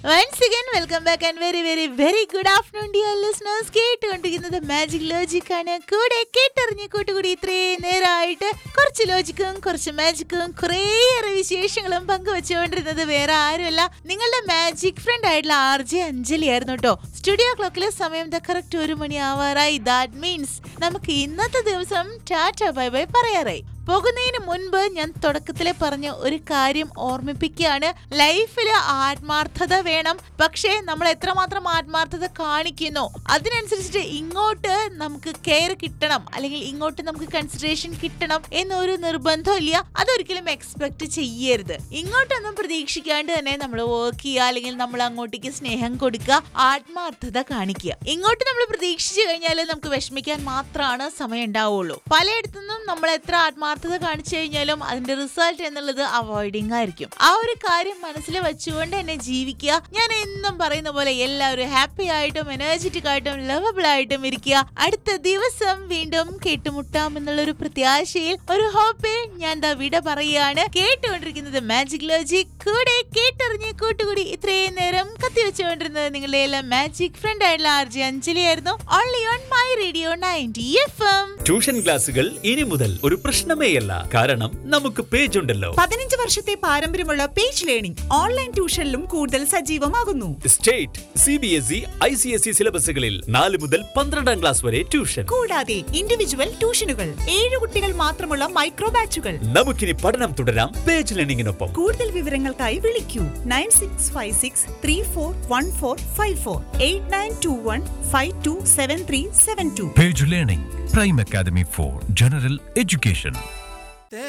Once again welcome back and very very very good afternoon dear listeners കേട്ടുകൊണ്ടിരിക്കുന്നത് magic logic ആണ് കൂടെ കേട്ടറിഞ്ഞ് കൂട്ടുകൂടി ഇത്രയും നേരമായിട്ട് കുറച്ച് ലോജിക്കും കുറച്ച് മാജിക്കും കുറേയേറെ വിശേഷങ്ങളും പങ്കുവെച്ചുകൊണ്ടിരുന്നത് വേറെ ആരുമല്ല നിങ്ങളുടെ മാജിക് ഫ്രണ്ട് ആയിട്ടുള്ള ആർ ജെ അഞ്ജലി ആയിരുന്നു കേട്ടോ സ്റ്റുഡിയോ ക്ലോക്കിലെ സമയം കറക്റ്റ് ഒരു മണി ആവാറായി ദാറ്റ് മീൻസ് നമുക്ക് ഇന്നത്തെ ദിവസം ടാറ്റ ബൈ ബൈ പറയാറായി പോകുന്നതിന് മുൻപ് ഞാൻ തുടക്കത്തിലെ പറഞ്ഞ ഒരു കാര്യം ഓർമ്മിപ്പിക്കുകയാണ് ലൈഫിൽ ആത്മാർത്ഥത വേണം പക്ഷേ നമ്മൾ എത്രമാത്രം ആത്മാർത്ഥത കാണിക്കുന്നു അതിനനുസരിച്ചിട്ട് ഇങ്ങോട്ട് നമുക്ക് കെയർ കിട്ടണം അല്ലെങ്കിൽ ഇങ്ങോട്ട് നമുക്ക് കൺസിഡറേഷൻ കിട്ടണം എന്നൊരു നിർബന്ധമില്ല അതൊരിക്കലും എക്സ്പെക്ട് ചെയ്യരുത് ഇങ്ങോട്ടൊന്നും പ്രതീക്ഷിക്കാണ്ട് തന്നെ നമ്മൾ വർക്ക് ചെയ്യുക അല്ലെങ്കിൽ നമ്മൾ അങ്ങോട്ടേക്ക് സ്നേഹം കൊടുക്കുക ആത്മാർത്ഥത കാണിക്കുക ഇങ്ങോട്ട് നമ്മൾ പ്രതീക്ഷിച്ചു കഴിഞ്ഞാൽ നമുക്ക് വിഷമിക്കാൻ മാത്രമാണ് സമയം ഉണ്ടാവുള്ളൂ പലയിടത്തുനിന്നും നമ്മൾ എത്ര ആത്മാർത്ഥത കാണിച്ചു കഴിഞ്ഞാലും അതിന്റെ റിസൾട്ട് എന്നുള്ളത് അവോയ്ഡിങ് ആയിരിക്കും ആ ഒരു കാര്യം മനസ്സിൽ വെച്ചുകൊണ്ട് തന്നെ ജീവിക്കുക ഞാൻ എന്നും പറയുന്ന പോലെ എല്ലാവരും ഹാപ്പി ആയിട്ടും എനർജറ്റിക് ആയിട്ടും ലവബിൾ ആയിട്ടും ഇരിക്കുക അടുത്ത ദിവസം വീണ്ടും കേട്ടുമുട്ടാം എന്നുള്ളൊരു പ്രത്യാശയിൽ ഒരു ഹോപ്പിൽ ഞാൻ ദാ വിട പറയുകയാണ് കേട്ടുകൊണ്ടിരിക്കുന്നത് മാജിക് ലോജിക് കൂടെ കേട്ടറിഞ്ഞ് കൂട്ടുകൂടി ഇത്രയും നേരം കത്തിവെച്ചുകൊണ്ടിരുന്നത് നിങ്ങളുടെ എല്ലാം മാജിക് ഫ്രണ്ട് ആയിട്ടുള്ള ആർ ജി അഞ്ജലി ആയിരുന്നു only on my radio ninety F M tuition ക്ലാസുകൾ ഇനി മുതൽ ഒരു പ്രശ്നമേയല്ല കാരണം നമുക്ക് പേജ് ഉണ്ടല്ലോ പതിനഞ്ച് വർഷത്തെ പാരമ്പര്യമുള്ള പേജ് ലേണിംഗ് ഓൺലൈൻ ട്യൂഷനിലും കൂടുതൽ സജീവമാകുന്നു state C B S E I C S E സിലബസുകളിൽ നാല് മുതൽ പന്ത്രണ്ടാം ക്ലാസ് വരെ ട്യൂഷൻ കൂടാതെ ഇൻഡിവിജ്വൽ ട്യൂഷനുകൾ ഏഴ് കുട്ടികൾ മാത്രമുള്ള മൈക്രോ ബാച്ചുകൾ നമുക്കിനി പഠനം തുടരാം പേജ് ലേണിംഗിനൊപ്പം കൂടുതൽ വിവരങ്ങൾക്കായി വിളിക്കൂ nine six five six three four one four five four eight nine two one five two seven three seven two Page Learning, Prime Academy for General Education.